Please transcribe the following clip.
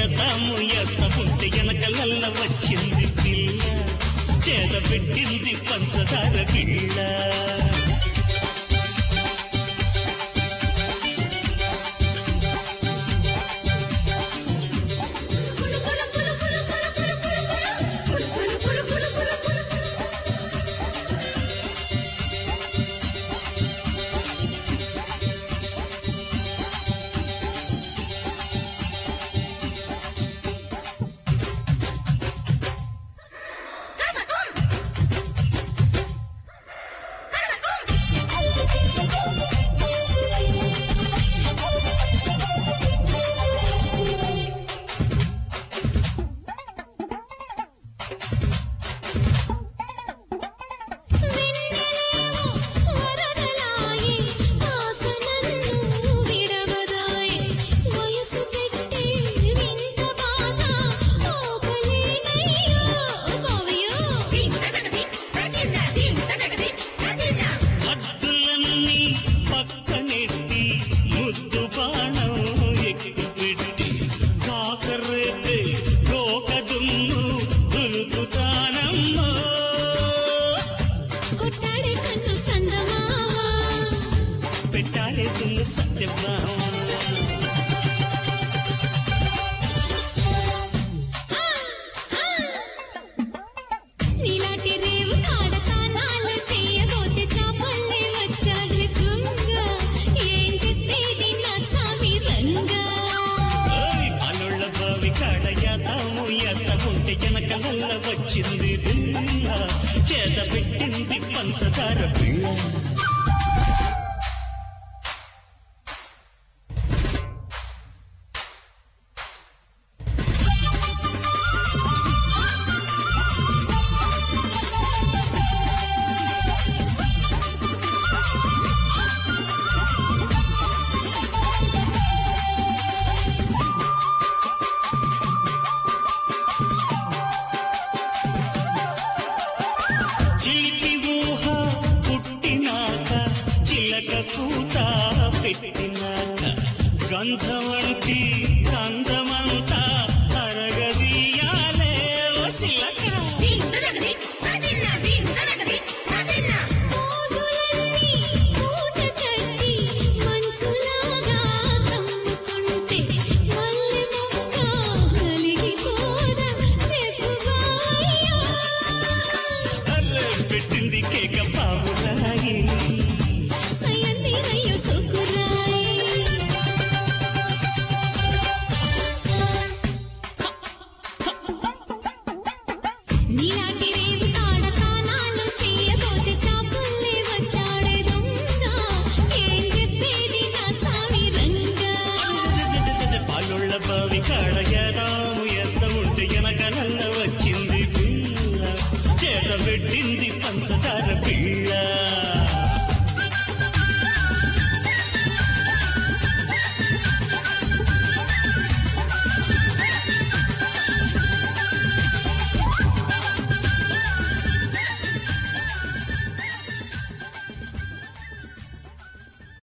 ఏతాము ఏస్తా ఉంటే వెనకలల్ల వచ్చింది పిల్ల చేత పెట్టింది పంచదార పిల్ల వరదలాయి ఆసనన్ను విడవదాయి వయసు పెట్టి వింత బాధ ఆపలేనయ్యో బావయ్యో హద్దులన్నీ పక్కనెట్టి ముద్దు బాణం ఎక్కుపెట్టి కాకరేపే కోక దుమ్ము దులుకుతానమ్మో కొట్టాడే కన్ను చందమావా పెట్టాలే సున్ను సత్యభామ నీలాంటి రేవు కాడతానాలు చేయబోతే చాపల్లే వచ్చాడు దొంగ ఏం చెప్పేది నా సామి రంగా ఓయ్ పాలోళ్ళ బావి కాడ యాతాము ఏస్తా ఉంటే వెనకలల్ల వచ్చింది పిల్ల చేత పెట్టింది పంచదార పిల్ల చిలిపి ఊహ పుట్టినాక చిలక కూత పెట్టినాక గంధవంటి గంధమంతా అరగదీయాలే ఓ సిలక మోజులన్నీ మూట కట్టి మంచులాగా కమ్ముకుంటే మల్లె మొక్క నలిగిపోదా చెప్పుకోయ్యా అర్రే పెట్టింది కేక పావురాయి సయంది రయ్యో సుకురాయి నీలాంటి రేవు కాడ కానాలు చేయబోతే చాపుల్లే వచ్చాడే దొంగ ఏం చెప్పేది నా సామి రంగా పాలోళ్ళ బావి కాడ ఏదాము వేస్తా ఉంటే వెనకలల్ల వచ్చింది పిల్ల చేత పెట్టింది పంచదార పిల్ల